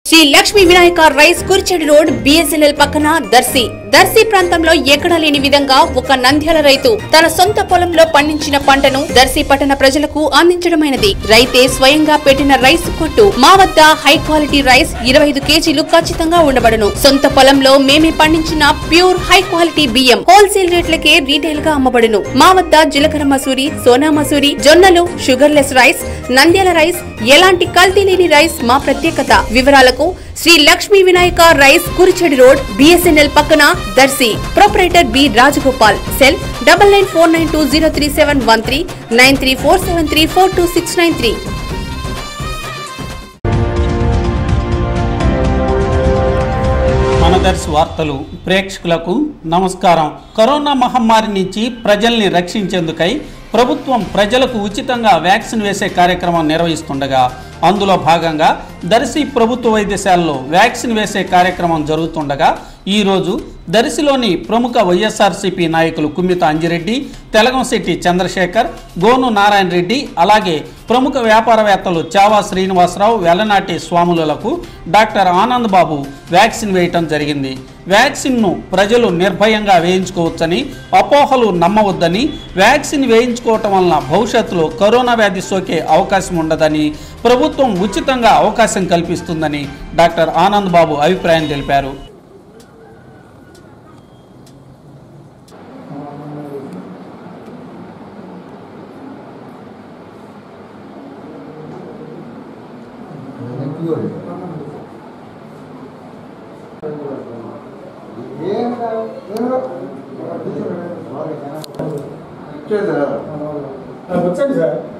Shri Lakshmi Vinayaka rice Kurichedu road BSNL పక్కన దర్శి దర్శి ప్రాంతంలో ఎక్కడా లేని విధంగా ఒక నంద్యాల రైతు తన సొంత పొలంలో పండించిన పంటను దర్శి పట్టణ ప్రజలకు అందించడమైనది రైతే స్వయంగా పెట్టిన రైస్ కొట్టు మా వద్ద హై క్వాలిటీ రైస్ ఇరవై ఐదు కేజీలు ఖచ్చితంగా ఉండబడును సొంత పొలంలో మేమే పండించిన ప్యూర్ హై క్వాలిటీ బియ్యం హోల్సేల్ రేట్లకే రీటైల్ గా అమ్మబడును మా వద్ద జీలకర్ర మసూరి సోనా మసూరి జొన్నలు sugar less rice Nandyal rice ఎలాంటి కల్తీ లేని రైస్ మా ప్రత్యేకత వివరాలకు Shri Lakshmi Vinayaka rice Kurichedu road BSNL పక్కన Darsi proprietor B Rajagopal cell double nine four nine two zero three seven one three nine three four seven three four two six nine three మనదర్శి వార్తలు ప్రేక్షకులకు నమస్కారం కరోనా మహమ్మారి నుంచి ప్రజల్ని రక్షించేందుకై ప్రభుత్వం ప్రజలకు ఉచితంగా వ్యాక్సిన్ వేసే కార్యక్రమం నిర్వహిస్తుండగా అందులో భాగంగా దర్శి ప్రభుత్వ వైద్యశాలలో వ్యాక్సిన్ వేసే కార్యక్రమం జరుగుతుండగా ఈరోజు దర్శిలోని ప్రముఖ వైఎస్ఆర్సీపీ నాయకులు కుమ్మిత అంజిరెడ్డి తెలగంశెట్టి చంద్రశేఖర్ గోను నారాయణ రెడ్డి అలాగే ప్రముఖ వ్యాపారవేత్తలు చావా శ్రీనివాసరావు వెల్లనాటి స్వాములకు డాక్టర్ ఆనంద్ బాబు వ్యాక్సిన్ వేయటం జరిగింది వ్యాక్సిన్ను ప్రజలు నిర్భయంగా వేయించుకోవచ్చని అపోహలు నమ్మవద్దని వ్యాక్సిన్ వేయించుకోవటం వలన భవిష్యత్తులో కరోనా వ్యాధి సోకే అవకాశం ఉండదని ప్రభుత్వం ఉచితంగా అవకాశం కల్పిస్తుందని డాక్టర్ ఆనంద్ బాబు అభిప్రాయం తెలిపారు వచ్చండి సార్